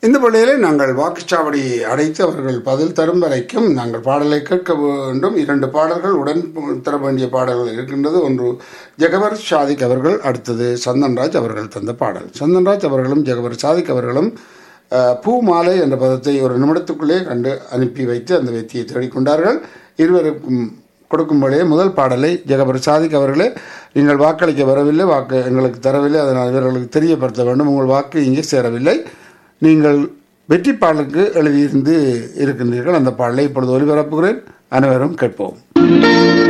இந்த வேளையிலே நாங்கள் வாக்குச்சாவடி அடைத்து அவர்கள் பதில் தரும் வரைக்கும் நாங்கள் பாடலை கேட்க வேண்டும் இரண்டு பாடல்கள் உடன் தர வேண்டிய பாடல்கள் இருக்கின்றது ஒன்று ஜெகவர் சாதிக் அவர்கள் அடுத்தது சந்தன்ராஜ் அவர்கள் தந்த பாடல் சந்தன்ராஜ் அவர்களும் ஜெகவர் சாதிக் அவர்களும் அஹ், பூ மாலை என்ற பதத்தை ஒரு நிமிடத்துக்குள்ளே கண்டு அனுப்பி வைத்து அந்த வெற்றியை தேடிக்கொண்டார்கள் இருவருக்கும் கொடுக்கும்போதே முதல் பாடலை ஜெகபர் சாதிக் அவர்களே நீங்கள் வாக்களிக்க வரவில்லை வாக்கு எங்களுக்கு தரவில்லை அதனால் இவர்களுக்கு தெரியப்படுத்த வேண்டும் உங்கள் வாக்கு இங்கே சேரவில்லை நீங்கள் வெற்றி பாடலுக்கு எழுதியிருந்து இருக்கின்றீர்கள் அந்த பாடலை இப்பொழுது ஒலிபரப்புகிறேன் அனைவரும் கேட்போம்